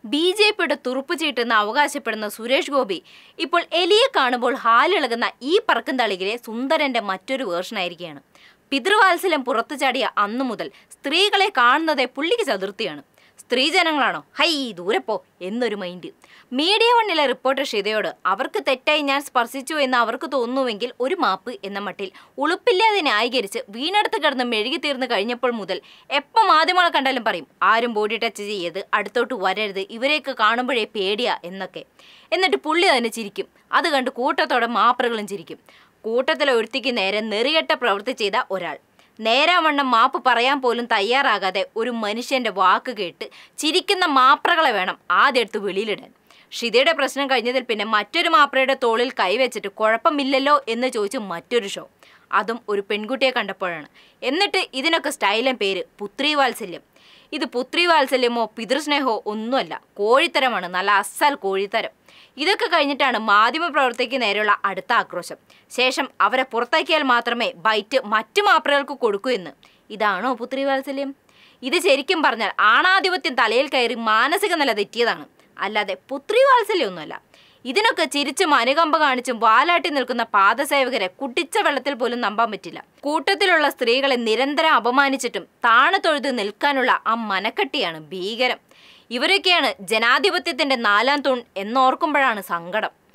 B J പിയുടെ തുറുപ്പ് ചീട്ടെന്ന് അവകാശപ്പെടുന്ന സുരേഷ് ഗോപി ഇപ്പോൾ എലിയെ കാണുമ്പോൾ ഹാലിളകുന്ന ഈ പറക്കും തളികിലെ സുന്ദരന്റെ മറ്റൊരു വേർഷനായിരിക്കുകയാണ് പിതൃവാത്സല്യം പുറത്തു ചാടിയ അന്നു മുതൽ സ്ത്രീകളെ കാണുന്നതേ പുള്ളിക്ക് ചതുർത്ഥിയാണ് സ്ത്രീജനങ്ങളാണോ ഹൈ ദൂരെ പോ എന്നൊരു മൈൻഡ് മീഡിയ വണ്ണിലെ റിപ്പോർട്ടർ ഷിതയോട് അവർക്ക് തെറ്റായി ഞാൻ സ്പർശിച്ചു എന്ന് അവർക്ക് തോന്നുന്നുവെങ്കിൽ ഒരു മാപ്പ് എന്ന മട്ടിൽ ഉളുപ്പില്ലാതെ ന്യായീകരിച്ച് വീണടുത്ത് കിടന്ന് മെഴുകി തീർന്ന് കഴിഞ്ഞപ്പോൾ മുതൽ എപ്പം മാധ്യമങ്ങളെ കണ്ടാലും പറയും ആരും ബോഡി ടച്ച് ചെയ്യരുത് അടുത്തോട്ട് വരരുത് ഇവരെയൊക്കെ കാണുമ്പോഴേ പേടിയാ എന്നൊക്കെ എന്നിട്ട് പുള്ളി തന്നെ ചിരിക്കും അത് കണ്ട് കൂട്ടത്തോടെ മാപ്പറുകളും ചിരിക്കും കൂട്ടത്തിലെ ഒരുത്തിക്ക് നേരെ നെറികെട്ട പ്രവൃത്തി ചെയ്ത ഒരാൾ നേരാവണ്ണം മാപ്പ് പറയാൻ പോലും തയ്യാറാകാതെ ഒരു മനുഷ്യന്റെ വാക്ക് കേട്ട് ചിരിക്കുന്ന മാപ്രകളെ വേണം ആദ്യം എടുത്ത് വെളിയിലിടാൻ ഷിതയുടെ പ്രശ്നം കഴിഞ്ഞതിൽ പിന്നെ മറ്റൊരു മാപ്രയുടെ തോളിൽ കൈവച്ചിട്ട് കുഴപ്പമില്ലല്ലോ എന്ന് ചോദിച്ച് മറ്റൊരു ഷോ അതും ഒരു പെൺകുട്ടിയെ കണ്ടപ്പോഴാണ് എന്നിട്ട് ഇതിനൊക്കെ സ്റ്റൈലും പേര് പുത്രിവാത്സല്യം ഇത് പുത്രിവാത്സല്യമോ പിതൃസ്നേഹമോ ഒന്നുമല്ല കോഴിത്തരമാണ് നല്ല അസൽ കോഴിത്തരം ഇതൊക്കെ കഴിഞ്ഞിട്ടാണ് മാധ്യമപ്രവർത്തകയ്ക്ക് നേരെയുള്ള അടുത്ത ആക്രോശം ശേഷം അവരെ പുറത്താക്കിയാൽ മാത്രമേ ബൈറ്റ് മറ്റു മാപ്രകൾക്ക് കൊടുക്കൂ എന്ന് ഇതാണോ പുത്രിവാത്സല്യം ഇത് ശരിക്കും പറഞ്ഞാൽ ആണാധിപത്യം തലയിൽ കയറി മാനസിക നില തെറ്റിയതാണ് അല്ലാതെ പുത്രിവാത്സല്യമൊന്നുമല്ല ഇതിനൊക്കെ ചിരിച്ചും അനുകമ്പ കാണിച്ചും വാലാട്ടി നിൽക്കുന്ന പാദസേവകരെ കുട്ടിച്ച വെള്ളത്തിൽ പോലും നമ്പാൻ പറ്റില്ല കൂട്ടത്തിലുള്ള സ്ത്രീകളെ നിരന്തരം അപമാനിച്ചിട്ടും താണു തൊഴുത് നിൽക്കാനുള്ള ആ മനക്കട്ടിയാണ് ഭീകരം ഇവരൊക്കെയാണ് ജനാധിപത്യത്തിന്റെ നാലാം തൂൺ എന്നോർക്കുമ്പോഴാണ് സങ്കടം